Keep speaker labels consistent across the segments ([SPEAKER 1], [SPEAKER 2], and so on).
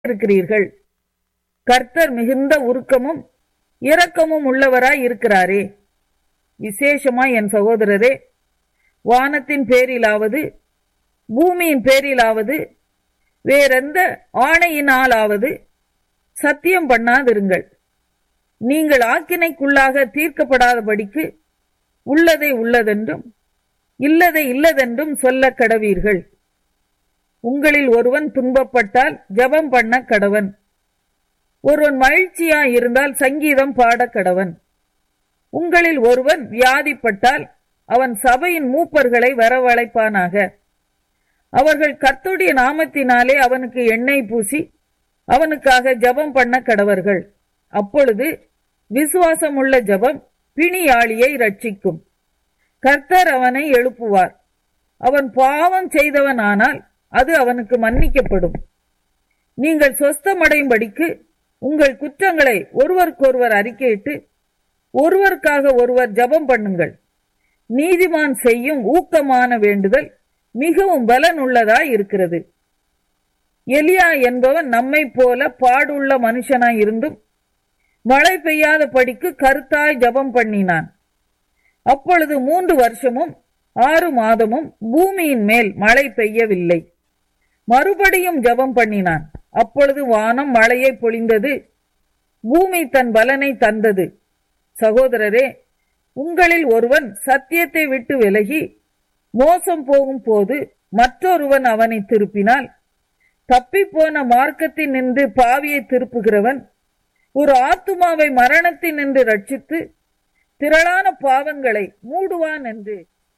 [SPEAKER 1] இருக்கிறீர்கள் கர்த்தர் மிகுந்த உருக்கமும் இரக்கமும் உள்ளவராய் இருக்கிறாரே விசேஷமா என் சகோதரரே வானத்தின் பேரிலாவது பூமியின் பேரிலாவது வேறெந்த ஆணையினாலாவது சத்தியம் பண்ணாதிருங்கள் நீங்கள் ஆக்கினைக்குள்ளாக தீர்க்கப்படாதபடிக்கு உள்ளதை உள்ளதென்றும் இல்லதை இல்லதென்றும் சொல்ல கடவீர்கள் உங்களில் ஒருவன் துன்பப்பட்டால் ஜெபம் பண்ண கடவன் ஒருவன் மகிழ்ச்சியா இருந்தால் சங்கீதம் பாட கடவன் உங்களில் ஒருவன் வியாதிப்பட்டால் அவன் சபையின் மூப்பர்களை வரவழைப்பானாக அவர்கள் கர்த்துடைய நாமத்தினாலே அவனுக்கு எண்ணெய் பூசி அவனுக்காக ஜெபம் பண்ண கடவர்கள் அப்பொழுது விசுவாசமுள்ள ஜெபம் பிணியாளியை ரட்சிக்கும் கர்த்தர் அவனை எழுப்புவார் அவன் பாவம் செய்தவனானால் அது அவனுக்கு மன்னிக்கப்படும் நீங்கள் சொஸ்தமடையும்படிக்கு உங்கள் குற்றங்களை ஒருவருக்கொருவர் அறிக்கையிட்டு ஒருவருக்காக ஒருவர் ஜெபம் பண்ணுங்கள் நீதிமான் செய்யும் ஊக்கமான வேண்டுதல் மிகவும் பலனுள்ளதாய் இருக்கிறது எலியா என்பவன் நம்மை போல பாடுள்ள மனுஷனாய் இருந்தும் மழை பெய்யாத படிக்கு கருத்தாய் ஜபம் பண்ணினான் அப்பொழுது மூன்று வருஷமும் ஆறு மாதமும் பூமியின் மேல் மழை பெய்யவில்லை மறுபடியும் ஜபம் பண்ணினான் அப்பொழுது வானம் மழையை பொழிந்தது பூமி தன் பலனை தந்தது சகோதரரே உங்களில் ஒருவன் சத்தியத்தை விட்டு விலகி மோசம் போகும் போது மற்றொருவன் அவனை திருப்பினால் தப்பிப்போன மார்க்கத்தில் நின்று பாவியை திருப்புகிறவன் ஒரு ஆத்துமாவை மரணத்தில் நின்று ரட்சித்து திரளான பாவங்களை மூடுவான் என்று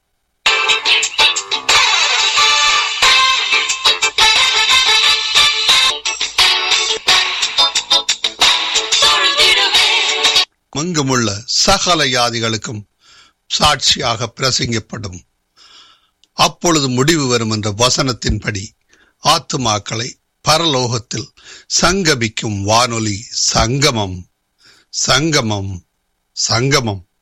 [SPEAKER 2] எங்குமுள்ள சகல யாதிகளுக்கும் சாட்சியாக பிரசங்கப்படும் அப்பொழுது முடிவு வரும் என்ற வசனத்தின்படி ஆத்துமாக்களை பரலோகத்தில் சங்கமிக்கும் வானொலி சங்கமம் சங்கமம் சங்கமம்